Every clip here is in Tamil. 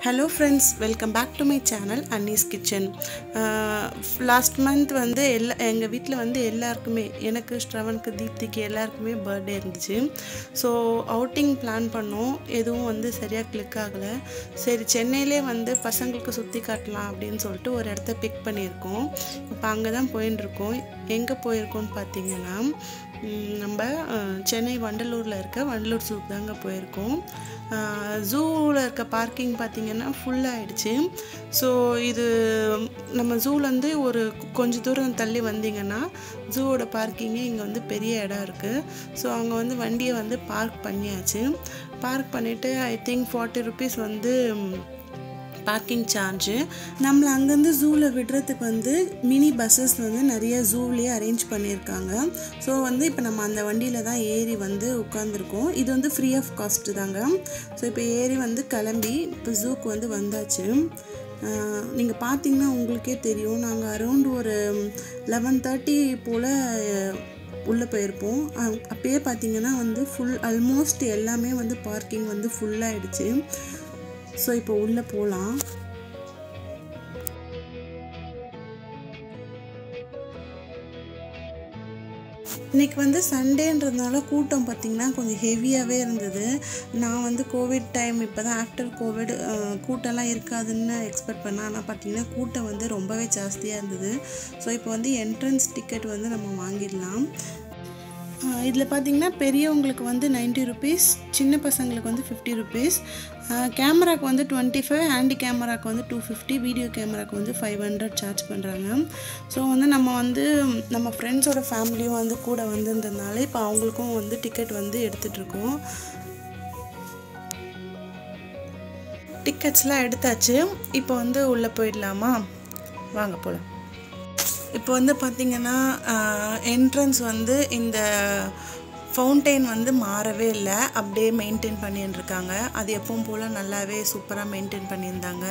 hello friends welcome back to my channel Annie's kitchen last month வந்து எல்லா எங்கள் வீட்டில் வந்து எல்லாருக்குமே எனக்கு ஸ்ரவனுக்கு தீப்திக்கு எல்லாருக்குமே பர்த்டே இருந்துச்சு ஸோ அவுட்டிங் பிளான் பண்ணோம் எதுவும் வந்து சரியாக கிளிக் ஆகலை சரி சென்னையிலே வந்து பசங்களுக்கு சுற்றி காட்டலாம் அப்படின்னு சொல்லிட்டு ஒரு இடத்த பிக் பண்ணியிருக்கோம் இப்போ அங்கே தான் போயின்னு இருக்கோம் எங்கே போயிருக்கோம்னு பார்த்தீங்கன்னா ம், நம்ம அஹ், சென்னை வண்டலூரில் இருக்க வண்டலூர் ஜூக்கு தாங்க போயிருக்கோம் ஜூவில் இருக்க பார்க்கிங் பார்த்திங்கன்னா ஃபுல்லாகிடுச்சு ஸோ இது நம்ம ஜூலேருந்து ஒரு கொஞ்ச தூரம் தள்ளி வந்தீங்கன்னா ஜூவோட பார்க்கிங்கே இங்கே வந்து பெரிய இடம் இருக்குது ஸோ அங்கே வந்து வண்டியை வந்து பார்க் பண்ணியாச்சு பார்க் பண்ணிவிட்டு ஐ திங்க் ஃபார்ட்டி ருபீஸ் வந்து ம், பார்க்கிங் சார்ஜு நம்மளை அங்கேருந்து ஜூவில் விடுறதுக்கு வந்து மினி பஸ்ஸஸ் வந்து நிறைய ஜூவிலேயே அரேஞ்ச் பண்ணியிருக்காங்க ஸோ வந்து இப்போ நம்ம அந்த வண்டியில் தான் ஏறி வந்து உட்காந்துருக்கோம் இது வந்து ஃப்ரீ ஆஃப் காஸ்ட்டு தாங்க ஸோ இப்போ ஏறி வந்து கிளம்பி இப்போ ஜூக்கு வந்து வந்தாச்சு நீங்கள் பார்த்தீங்கன்னா உங்களுக்கே தெரியும் நாங்கள் அரௌண்ட் ஒரு லெவன் தேர்ட்டி போல் உள்ளே போயிருப்போம் அ- அப்பயே பார்த்தீங்கன்னா வந்து ஃபுல் ஆல்மோஸ்ட் எல்லாமே வந்து பார்க்கிங் வந்து ஃபுல்லாகிடுச்சு ஸோ இப்போ உள்ளே போகலாம் இன்னைக்கு வந்து சண்டேன்றதுனால கூட்டம் பார்த்திங்கன்னா கொஞ்சம் ஹெவியாகவே இருந்தது நான் வந்து கோவிட் டைம் இப்போ தான் ஆஃப்டர் கோவிட் கூட்டம்லாம் இருக்காதுன்னு எக்ஸ்பெக்ட் பண்ணேன் ஆனால் பார்த்தீங்கன்னா கூட்டம் வந்து ரொம்பவே ஜாஸ்தியாக இருந்தது ஸோ இப்போ வந்து என்ட்ரன்ஸ் டிக்கெட் வந்து நம்ம வாங்கிடலாம் இதில் பார்த்தீங்கன்னா பெரியவங்களுக்கு வந்து 90 ருபீஸ் சின்ன பசங்களுக்கு வந்து ஃபிஃப்டி ருபீஸ் கேமராக்கு வந்து டுவெண்ட்டி ஃபைவ் ஹேண்டி கேமராக்கு வந்து டூ ஃபிஃப்டி வீடியோ கேமராக்கு வந்து ஃபைவ் ஹண்ட்ரட் சார்ஜ் பண்ணுறாங்க ஸோ வந்து நம்ம வந்து நம்ம ஃப்ரெண்ட்ஸோட ஃபேமிலியும் வந்து கூட வந்திருந்ததுனால இப்போ அவங்களுக்கும் வந்து டிக்கெட் வந்து எடுத்துகிட்ருக்கோம் டிக்கெட்ஸ்லாம் எடுத்தாச்சு இப்போ வந்து உள்ளே போயிடலாமா வாங்க போகலாம் இப்போ வந்து பார்த்திங்கன்னா என்ட்ரன்ஸ் வந்து இந்த ஃபவுண்டெயின் வந்து மாறவே இல்லை அப்படியே மெயின்டைன் பண்ணிட்டு இருக்காங்க அது எப்பவும் போல் நல்லாவே சூப்பராக மெயின்டைன் பண்ணியிருந்தாங்க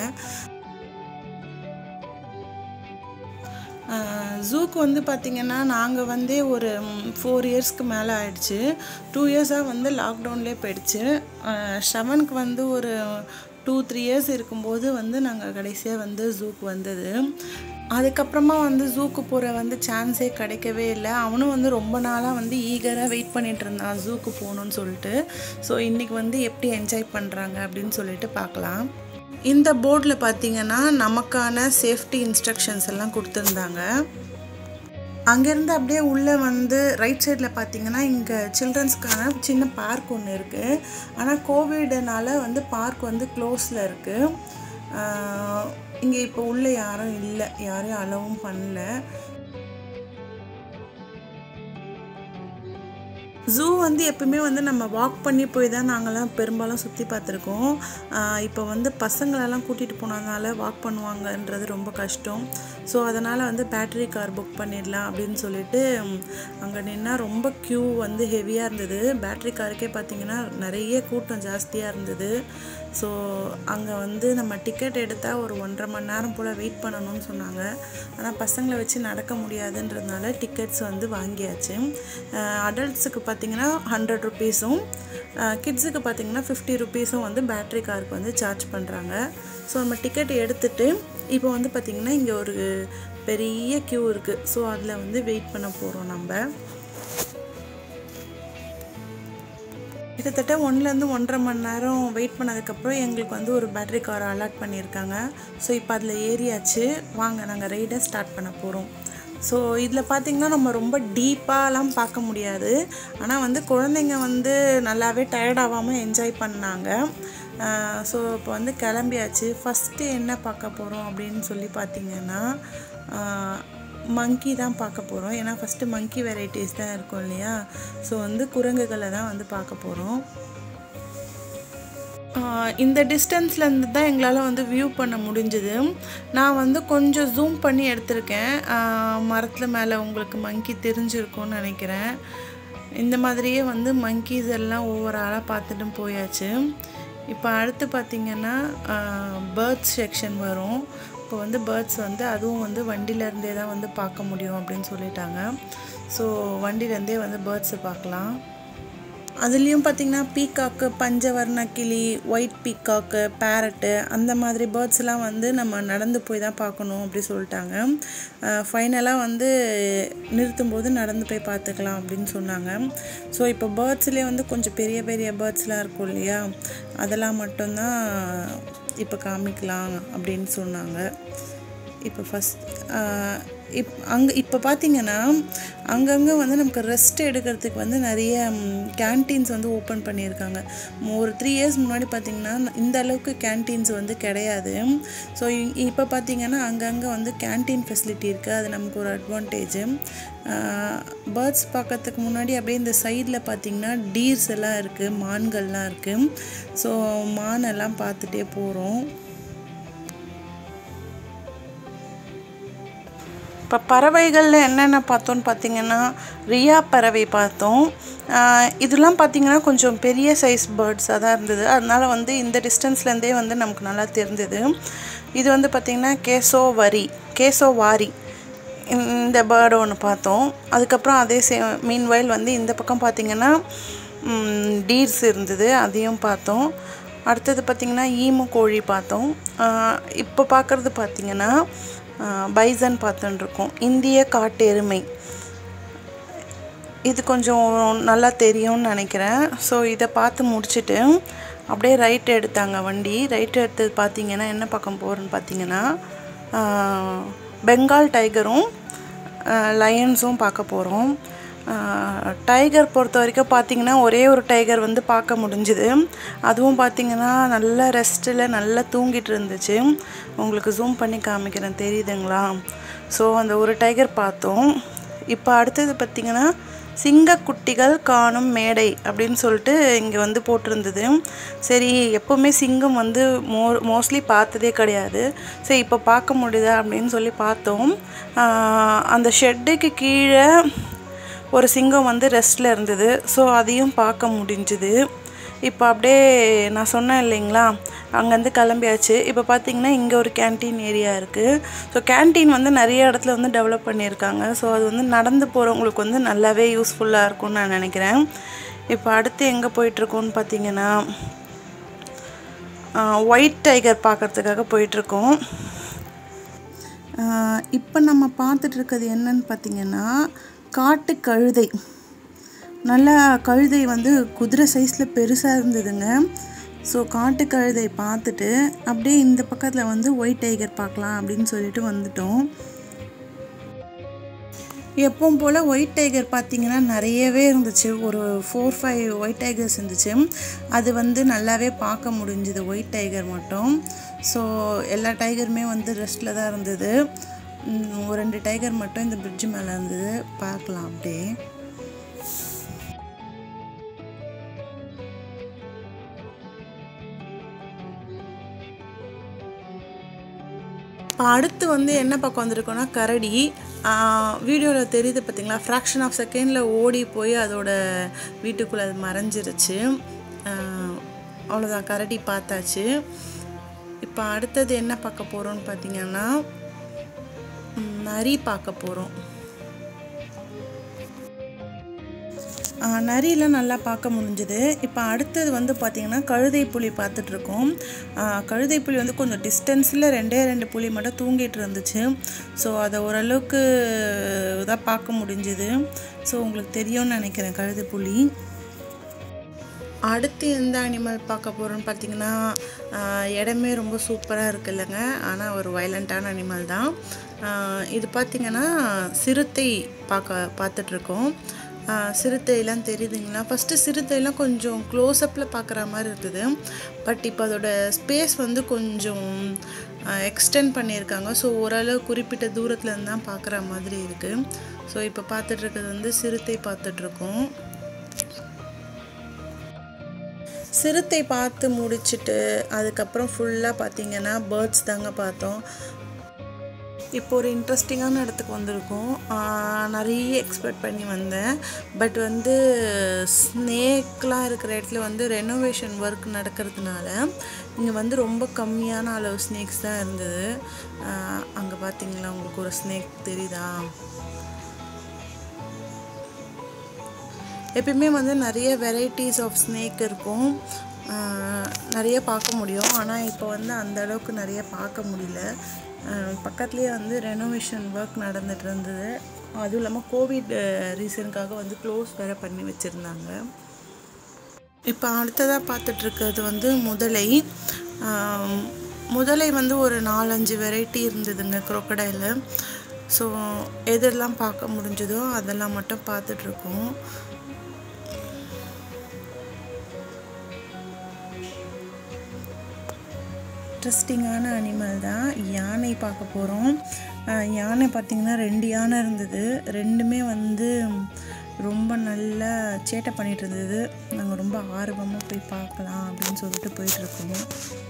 ஜூக்கு வந்து பார்த்திங்கன்னா நாங்கள் வந்து ஒரு ஃபோர் இயர்ஸ்க்கு மேலே ஆயிடுச்சு டூ இயர்ஸாக வந்து லாக்டவுன்லேயே போயிடுச்சு ஷவனுக்கு வந்து ஒரு டூ த்ரீ இயர்ஸ் இருக்கும்போது வந்து நாங்கள் கடைசியாக வந்து ஜூக்கு வந்தது அதுக்கப்புறமா வந்து ஜூக்கு போகிற வந்து சான்ஸே கிடைக்கவே இல்லை அவனும் வந்து ரொம்ப நாளாக வந்து ஈகராக வெயிட் பண்ணிட்டு இருந்தான் ஜூக்கு போகணுன்னு சொல்லிட்டு ஸோ இன்றைக்கி வந்து எப்படி என்ஜாய் பண்ணுறாங்க அப்படின்னு சொல்லிட்டு பார்க்கலாம் இந்த போர்டில் பார்த்தீங்கன்னா நமக்கான சேஃப்டி இன்ஸ்ட்ரக்ஷன்ஸ் எல்லாம் கொடுத்துருந்தாங்க அங்கேருந்து அப்படியே உள்ளே வந்து ரைட் சைடில் பார்த்தீங்கன்னா இங்கே சில்ட்ரன்ஸ்க்கான சின்ன பார்க் ஒன்று இருக்குது ஆனால் கோவிட்னால வந்து பார்க் வந்து க்ளோஸில் இருக்குது இங்கே இப்போ உள்ளே யாரும் இல்லை யாரையும் அலவும் பண்ணல ஜூ வந்து எப்பவுமே வந்து நம்ம வாக் பண்ணி போய் தான் நாங்கள்லாம் பெரும்பாலும் சுற்றி பார்த்துருக்கோம் இப்போ வந்து பசங்களெல்லாம் கூட்டிகிட்டு போனதுனால வாக் பண்ணுவாங்கன்றது ரொம்ப கஷ்டம் ஸோ அதனால் வந்து பேட்டரி கார் புக் பண்ணிடலாம் அப்படின்னு சொல்லிட்டு அங்கே நின்னா ரொம்ப க்யூ வந்து ஹெவியாக இருந்தது பேட்டரி காருக்கே பார்த்தீங்கன்னா நிறைய கூட்டம் ஜாஸ்தியாக இருந்தது ஸோ அங்கே வந்து நம்ம டிக்கெட் எடுத்தால் ஒரு ஒன்றரை மணி நேரம் போல் வெயிட் பண்ணணும்னு சொன்னாங்க ஆனால் பசங்களை வச்சு நடக்க முடியாதுன்றதுனால டிக்கெட்ஸ் வந்து வாங்கியாச்சு அடல்ட்ஸுக்கு பார்த்தீங்கன்னா ஹண்ட்ரட் ருபீஸும் கிட்ஸுக்கு பார்த்தீங்கன்னா ஃபிஃப்டி ருபீஸும் வந்து பேட்ரி காருக்கு வந்து சார்ஜ் பண்ணுறாங்க ஸோ நம்ம டிக்கெட் எடுத்துட்டு இப்போ வந்து பார்த்திங்கன்னா இங்கே ஒரு பெரிய க்யூ இருக்குது ஸோ அதில் வந்து வெயிட் பண்ண போகிறோம் நம்ம கிட்டத்தட்ட ஒன்றுலேருந்து ஒன்றரை மணி நேரம் வெயிட் பண்ணதுக்கப்புறம் எங்களுக்கு வந்து ஒரு பேட்டரி கார் அலாட் பண்ணியிருக்காங்க ஸோ இப்போ அதில் ஏறியாச்சு வாங்க நாங்கள் ரைடை ஸ்டார்ட் பண்ண போகிறோம் ஸோ இதில் பார்த்திங்கன்னா நம்ம ரொம்ப டீப்பாலாம் பார்க்க முடியாது ஆனால் வந்து குழந்தைங்க வந்து நல்லாவே டயர்ட் ஆகாமல் என்ஜாய் பண்ணாங்க ஸோ இப்போ வந்து கிளம்பியாச்சு ஃபஸ்ட்டு என்ன பார்க்க போகிறோம் அப்படின்னு சொல்லி பார்த்தீங்கன்னா மங்கி தான் பார்க்க போகிறோம் ஏன்னா ஃபஸ்ட்டு மங்கி வெரைட்டிஸ் தான் இருக்கும் இல்லையா ஸோ வந்து குரங்குகளை தான் வந்து பார்க்க போகிறோம் இந்த டிஸ்டன்ஸ்லேருந்து தான் எங்களால் வந்து வியூ பண்ண முடிஞ்சுது நான் வந்து கொஞ்சம் ஜூம் பண்ணி எடுத்திருக்கேன் மரத்தில் மேலே உங்களுக்கு மங்கி தெரிஞ்சிருக்கும்னு நினைக்கிறேன் இந்த மாதிரியே வந்து மங்கீஸ் எல்லாம் ஓவராலாக பார்த்துட்டு போயாச்சு இப்போ அடுத்து பார்த்திங்கன்னா பேர்ட்ஸ் செக்ஷன் வரும் இப்போ வந்து பேர்ட்ஸ் வந்து அதுவும் வந்து வண்டியிலேருந்தே தான் வந்து பார்க்க முடியும் அப்படின்னு சொல்லிட்டாங்க ஸோ வண்டியிலேருந்தே வந்து பேர்ட்ஸை பார்க்கலாம் அதுலேயும் பார்த்திங்கன்னா பீகாக்கு பஞ்சவர்ண கிளி ஒயிட் பீகாக்கு பேரட்டு அந்த மாதிரி பேர்ட்ஸ்லாம் வந்து நம்ம நடந்து போய் தான் பார்க்கணும் அப்படி சொல்லிட்டாங்க ஃபைனலாக வந்து நிறுத்தும்போது நடந்து போய் பார்த்துக்கலாம் அப்படின்னு சொன்னாங்க ஸோ இப்போ பேர்ட்ஸ்லேயே வந்து கொஞ்சம் பெரிய பெரிய பேர்ட்ஸ்லாம் இருக்கும் இல்லையா அதெல்லாம் மட்டும்தான் இப்போ காமிக்கலாம் அப்படின்னு சொன்னாங்க இப்போ ஃபஸ்ட் இப் அங்கே இப்போ பார்த்தீங்கன்னா அங்கங்கே வந்து நமக்கு ரெஸ்ட் எடுக்கிறதுக்கு வந்து நிறைய கேன்டீன்ஸ் வந்து ஓப்பன் பண்ணியிருக்காங்க ஒரு த்ரீ இயர்ஸ் முன்னாடி பார்த்திங்கன்னா இந்த அளவுக்கு கேன்டீன்ஸ் வந்து கிடையாது ஸோ இப்போ பார்த்திங்கன்னா அங்கங்கே வந்து கேன்டீன் ஃபெசிலிட்டி இருக்குது அது நமக்கு ஒரு அட்வான்டேஜு பேர்ட்ஸ் பார்க்கறதுக்கு முன்னாடி அப்படியே இந்த சைடில் பார்த்திங்கன்னா டீர்ஸ் எல்லாம் இருக்குது மான்கள்லாம் இருக்குது ஸோ மான் எல்லாம் பார்த்துட்டே போகிறோம் இப்போ பறவைகளில் என்னென்ன பார்த்தோன்னு பார்த்தீங்கன்னா ரியா பறவை பார்த்தோம் இதெல்லாம் பார்த்திங்கன்னா கொஞ்சம் பெரிய சைஸ் பேர்ட்ஸாக தான் இருந்தது அதனால் வந்து இந்த டிஸ்டன்ஸ்லேருந்தே வந்து நமக்கு நல்லா தெரிஞ்சது இது வந்து பார்த்திங்கன்னா கேசோ வரி கேசோ வாரி இந்த பேர்டு ஒன்று பார்த்தோம் அதுக்கப்புறம் அதே சே மீன் வயல் வந்து இந்த பக்கம் பார்த்திங்கன்னா டீர்ஸ் இருந்தது அதையும் பார்த்தோம் அடுத்தது பார்த்திங்கன்னா ஈமு கோழி பார்த்தோம் இப்போ பார்க்குறது பார்த்திங்கன்னா பைசன் பார்த்துட்டுருக்கோம் இந்திய காட்டு எருமை இது கொஞ்சம் நல்லா தெரியும்னு நினைக்கிறேன் ஸோ இதை பார்த்து முடிச்சுட்டு அப்படியே ரைட் எடுத்தாங்க வண்டி ரைட் எடுத்தது பார்த்தீங்கன்னா என்ன பக்கம் போகிறோன்னு பார்த்தீங்கன்னா பெங்கால் டைகரும் லயன்ஸும் பார்க்க போகிறோம் டைகர் பொறுத்த வரைக்கும் பார்த்தீங்கன்னா ஒரே ஒரு டைகர் வந்து பார்க்க முடிஞ்சுது அதுவும் பார்த்தீங்கன்னா நல்ல ரெஸ்ட்டில் நல்லா தூங்கிட்டு இருந்துச்சு உங்களுக்கு ஜூம் பண்ணி காமிக்கிறேன் தெரியுதுங்களா ஸோ அந்த ஒரு டைகர் பார்த்தோம் இப்போ அடுத்தது பார்த்திங்கன்னா சிங்கக்குட்டிகள் காணும் மேடை அப்படின்னு சொல்லிட்டு இங்கே வந்து போட்டிருந்தது சரி எப்போவுமே சிங்கம் வந்து மோ மோஸ்ட்லி பார்த்ததே கிடையாது சரி இப்போ பார்க்க முடியுதா அப்படின்னு சொல்லி பார்த்தோம் அந்த ஷெட்டுக்கு கீழே ஒரு சிங்கம் வந்து ரெஸ்ட்டில் இருந்தது ஸோ அதையும் பார்க்க முடிஞ்சுது இப்போ அப்படியே நான் சொன்னேன் இல்லைங்களா அங்கேருந்து கிளம்பியாச்சு இப்போ பார்த்தீங்கன்னா இங்கே ஒரு கேன்டீன் ஏரியா இருக்குது ஸோ கேன்டீன் வந்து நிறைய இடத்துல வந்து டெவலப் பண்ணியிருக்காங்க ஸோ அது வந்து நடந்து போகிறவங்களுக்கு வந்து நல்லாவே யூஸ்ஃபுல்லாக இருக்கும்னு நான் நினைக்கிறேன் இப்போ அடுத்து எங்கே போயிட்டுருக்கோன்னு பார்த்தீங்கன்னா ஒயிட் டைகர் பார்க்குறதுக்காக போயிட்டுருக்கோம் இப்போ நம்ம பார்த்துட்டு இருக்கிறது என்னன்னு பார்த்தீங்கன்னா காட்டு கழுதை நல்லா கழுதை வந்து குதிரை சைஸில் பெருசாக இருந்ததுங்க ஸோ காட்டு கழுதை பார்த்துட்டு அப்படியே இந்த பக்கத்தில் வந்து ஒயிட் டைகர் பார்க்கலாம் அப்படின்னு சொல்லிட்டு வந்துட்டோம் எப்பவும் போல் ஒயிட் டைகர் பார்த்திங்கன்னா நிறையவே இருந்துச்சு ஒரு ஃபோர் ஃபைவ் ஒயிட் டைகர்ஸ் இருந்துச்சு அது வந்து நல்லாவே பார்க்க முடிஞ்சுது ஒயிட் டைகர் மட்டும் ஸோ எல்லா டைகருமே வந்து ரெஸ்ட்டில் தான் இருந்தது ஒரு ரெண்டு டைகர் மட்டும் இந்த பிரிட்ஜ் மேலே இருந்தது பார்க்கலாம் அப்படியே அடுத்து வந்து என்ன பக்கம் வந்திருக்கோன்னா கரடி வீடியோவில் தெரியுது பார்த்தீங்களா ஃப்ராக்ஷன் ஆஃப் செகண்டில் ஓடி போய் அதோட வீட்டுக்குள்ளே அது மறைஞ்சிருச்சு அவ்வளோதான் கரடி பார்த்தாச்சு இப்போ அடுத்தது என்ன பார்க்க போகிறோம்னு பார்த்தீங்கன்னா நரி பார்க்க போகிறோம் நரியெலாம் நல்லா பார்க்க முடிஞ்சுது இப்போ அடுத்தது வந்து பார்த்திங்கன்னா கழுதை புலி பார்த்துட்ருக்கோம் கழுதை புலி வந்து கொஞ்சம் டிஸ்டன்ஸில் ரெண்டே ரெண்டு புலி மட்டும் தூங்கிட்டு இருந்துச்சு ஸோ அதை ஓரளவுக்கு தான் பார்க்க முடிஞ்சுது ஸோ உங்களுக்கு தெரியும்னு நினைக்கிறேன் கழுதை புலி அடுத்து எந்த அனிமல் பார்க்க போகிறோன்னு பார்த்தீங்கன்னா இடமே ரொம்ப சூப்பராக இருக்கு இல்லைங்க ஆனால் ஒரு வைலண்ட்டான அனிமல் தான் இது பார்த்திங்கன்னா சிறுத்தை பார்க்க பார்த்துட்ருக்கோம் சிறுத்தையெல்லாம் தெரியுதுங்களா ஃபஸ்ட்டு சிறுத்தையெல்லாம் கொஞ்சம் க்ளோஸ்அப்பில் பார்க்குற மாதிரி இருந்தது பட் இப்போ அதோட ஸ்பேஸ் வந்து கொஞ்சம் எக்ஸ்டெண்ட் பண்ணியிருக்காங்க ஸோ ஓரளவு குறிப்பிட்ட தூரத்துலேருந்து தான் பார்க்குற மாதிரி இருக்குது ஸோ இப்போ பார்த்துட்ருக்கிறது வந்து சிறுத்தை பார்த்துட்ருக்கோம் சிறுத்தை பார்த்து முடிச்சுட்டு அதுக்கப்புறம் ஃபுல்லாக பார்த்தீங்கன்னா பேர்ட்ஸ் தாங்க பார்த்தோம் இப்போ ஒரு இன்ட்ரெஸ்டிங்கான இடத்துக்கு வந்திருக்கோம் நிறைய எக்ஸ்பெக்ட் பண்ணி வந்தேன் பட் வந்து ஸ்னேக்லாம் இருக்கிற இடத்துல வந்து ரெனோவேஷன் ஒர்க் நடக்கிறதுனால இங்கே வந்து ரொம்ப கம்மியான அளவு ஸ்னேக்ஸ் தான் இருந்தது அங்கே பார்த்தீங்களா உங்களுக்கு ஒரு ஸ்னேக் தெரியுதா எப்பயுமே வந்து நிறைய வெரைட்டிஸ் ஆஃப் ஸ்னேக் இருக்கும் ஆஹ் நிறைய பார்க்க முடியும் ஆனால் இப்போ வந்து அந்த அளவுக்கு நிறைய பார்க்க முடியல ஆஹ் பக்கத்துலேயே வந்து ரெனோவேஷன் ஒர்க் நடந்துட்டு இருந்தது அதுவும் இல்லாமல் கோவிட் ரீசனுக்காக வந்து க்ளோஸ் வேறு பண்ணி வச்சுருந்தாங்க இப்போ அடுத்ததாக பார்த்துட்டு இருக்கிறது வந்து முதலை ஆம், முதலை வந்து ஒரு நாலஞ்சு வெரைட்டி இருந்ததுங்க crocodile ஸோ எதெல்லாம் பார்க்க முடிஞ்சதோ அதெல்லாம் மட்டும் பார்த்துட்ருக்கோம் இன்ட்ரெஸ்டிங்கான அனிமல் தான் யானை பார்க்க போகிறோம் யானை பார்த்திங்கன்னா ரெண்டு யானை இருந்தது ரெண்டுமே வந்து ரொம்ப நல்லா சேட்டை பண்ணிட்டு இருந்தது நாங்கள் ரொம்ப ஆர்வமாக போய் பார்க்கலாம் அப்படின்னு சொல்லிட்டு போயிட்டுருக்கோம்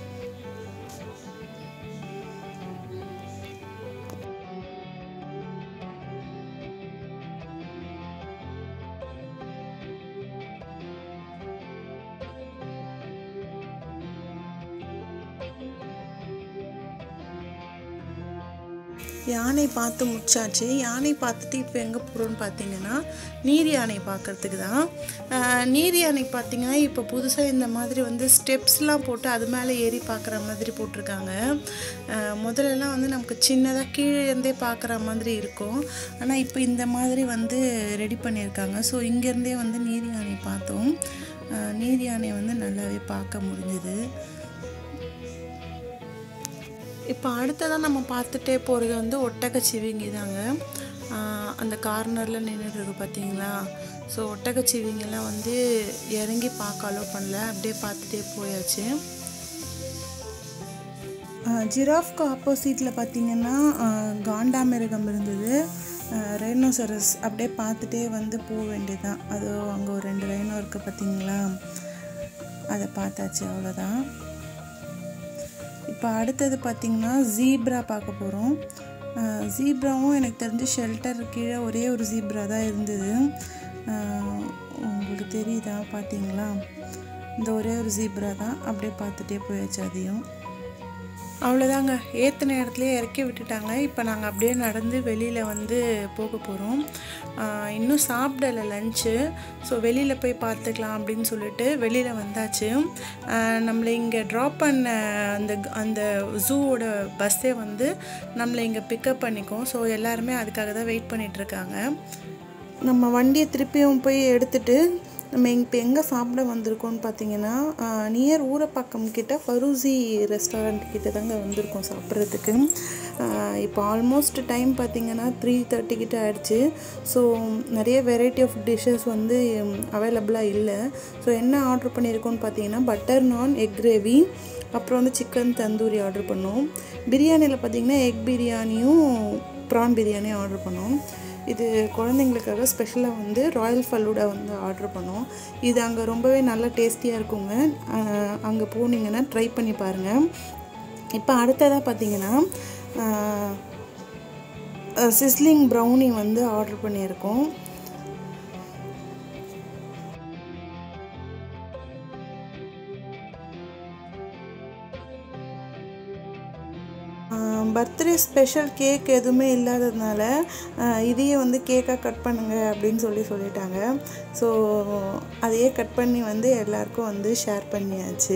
யானை பார்த்து முடிச்சாச்சு யானை பார்த்துட்டு இப்போ எங்கே போகிறோம்னு பார்த்தீங்கன்னா நீர் யானை பார்க்கறதுக்கு தான் ஆஹ் நீர் யானை பார்த்தீங்கன்னா இப்போ புதுசாக இந்த மாதிரி வந்து ஸ்டெப்ஸ்லாம் போட்டு அது மேலே ஏறி பார்க்குற மாதிரி போட்டிருக்காங்க ஆஹ் முதல்லலாம் வந்து நமக்கு சின்னதாக கீழே இருந்தே பார்க்குற மாதிரி இருக்கும் ஆனால் இப்போ இந்த மாதிரி வந்து ரெடி பண்ணியிருக்காங்க ஸோ இங்கேருந்தே வந்து நீர் யானை பார்த்தோம் ஆஹ் நீர் யானை வந்து நல்லாவே பார்க்க முடிஞ்சுது இப்போ அடுத்ததான் நம்ம பார்த்துட்டே போகிறது வந்து ஒட்டகச்சிவிங்கி தாங்க ஆஹ் அந்த கார்னரில் நின்றுட்டு இருக்கு பார்த்தீங்களா ஸோ ஒட்டகச்சிவிங்கெல்லாம் வந்து இறங்கி பார்க்க அலோவ் பண்ணல அப்படியே பார்த்துட்டே போயாச்சு ஜிராஃப்க்கு ஆப்போசிட்டில் பார்த்தீங்கன்னா ஆஹ் காண்டாமிருகம் இருந்தது ரேனோசரஸ் அப்படியே பார்த்துட்டே வந்து போக வேண்டியதுதான் அது அங்கே ஒரு ரெண்டு ரைனோ இருக்குது பார்த்தீங்களா அதை பார்த்தாச்சு அவ்வளோதான் இப்போ அடுத்தது பார்த்திங்கன்னா ஜீப்ரா பார்க்க போகிறோம் ஜீப்ராவும் எனக்கு தெரிஞ்சு ஷெல்டர் கீழே ஒரே ஒரு ஜீப்ரா தான் இருந்தது ஆஹ் உங்களுக்கு தெரியுதா பார்த்தீங்களா இந்த ஒரே ஒரு ஜீப்ரா தான் அப்படியே பார்த்துட்டே போயாச்சு அதையும் அவ்வளோதாங்க ஏற்றின இடத்துலையே இறக்கி விட்டுட்டாங்க இப்போ நாங்கள் அப்படியே நடந்து வெளியில் வந்து போக போகிறோம் இன்னும் சாப்பிடலை லஞ்சு ஸோ வெளியில் போய் பார்த்துக்கலாம் அப்படின்னு சொல்லிட்டு வெளியில் வந்தாச்சு ஆஹ் நம்மளை இங்கே ட்ராப் பண்ண அந்த அந்த ஜூவோட பஸ்ஸே வந்து நம்மளை இங்கே பிக்கப் பண்ணிக்கும் ஸோ எல்லாருமே அதுக்காக தான் வெயிட் பண்ணிகிட்ருக்காங்க நம்ம வண்டியை திருப்பியும் போய் எடுத்துட்டு நம்ம இப்போ எங்கே சாப்பிட வந்திருக்கோம்னு பார்த்தீங்கன்னா நியர் ஊரப்பாக்கம் கிட்ட ஃபரூசி ரெஸ்டாரண்ட் கிட்ட தாங்க வந்திருக்கோம் சாப்பிட்றதுக்கு இப்போ ஆல்மோஸ்ட் டைம் பார்த்தீங்கன்னா த்ரீ தேர்ட்டி கிட்ட ஆயிடுச்சு ஸோ நிறைய வெரைட்டி ஆஃப் டிஷ்ஷஸ் வந்து அவைலபிளாக இல்லை ஸோ என்ன ஆர்டர் பண்ணியிருக்கோம்னு பார்த்தீங்கன்னா பட்டர் நான் எக் கிரேவி அப்புறம் வந்து சிக்கன் தந்தூரி ஆர்டர் பண்ணோம் பிரியாணியில் பார்த்தீங்கன்னா எக் பிரியாணியும் ப்ரான் பிரியாணியும் ஆர்டர் பண்ணோம் இது குழந்தைங்களுக்காக ஸ்பெஷலாக வந்து ராயல் ஃபலூடா வந்து ஆர்டர் பண்ணோம் இது அங்கே ரொம்பவே நல்லா டேஸ்டியாக இருக்குங்க அங்கே போனீங்கன்னா ட்ரை பண்ணி பாருங்கள் இப்போ அடுத்ததாக பார்த்தீங்கன்னா சிஸ்லிங் ப்ரௌனி வந்து ஆர்டர் பண்ணியிருக்கோம் பர்த்டே ஸ்பெஷல் கேக் எதுவுமே இல்லாததுனால ஆஹ் இதையே வந்து கேக்காக கட் பண்ணுங்க அப்படின்னு சொல்லி சொல்லிட்டாங்க ஸோ அதையே கட் பண்ணி வந்து எல்லாருக்கும் வந்து ஷேர் பண்ணியாச்சு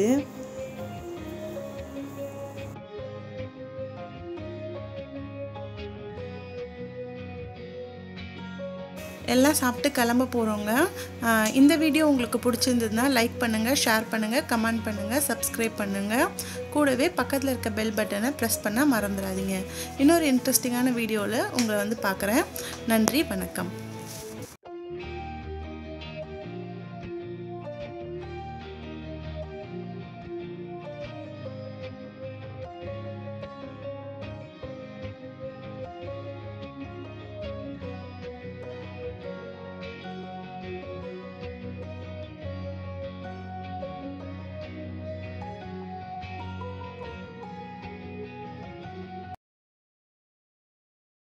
எல்லாம் சாப்பிட்டு கிளம்ப போகிறோங்க இந்த வீடியோ உங்களுக்கு பிடிச்சிருந்ததுன்னா லைக் பண்ணுங்கள் ஷேர் பண்ணுங்கள் கமெண்ட் பண்ணுங்கள் சப்ஸ்கிரைப் பண்ணுங்கள் கூடவே பக்கத்தில் இருக்க பெல் பட்டனை ப்ரெஸ் பண்ண மறந்துடாதீங்க இன்னொரு இன்ட்ரெஸ்டிங்கான வீடியோவில் உங்களை வந்து பார்க்குறேன் நன்றி வணக்கம்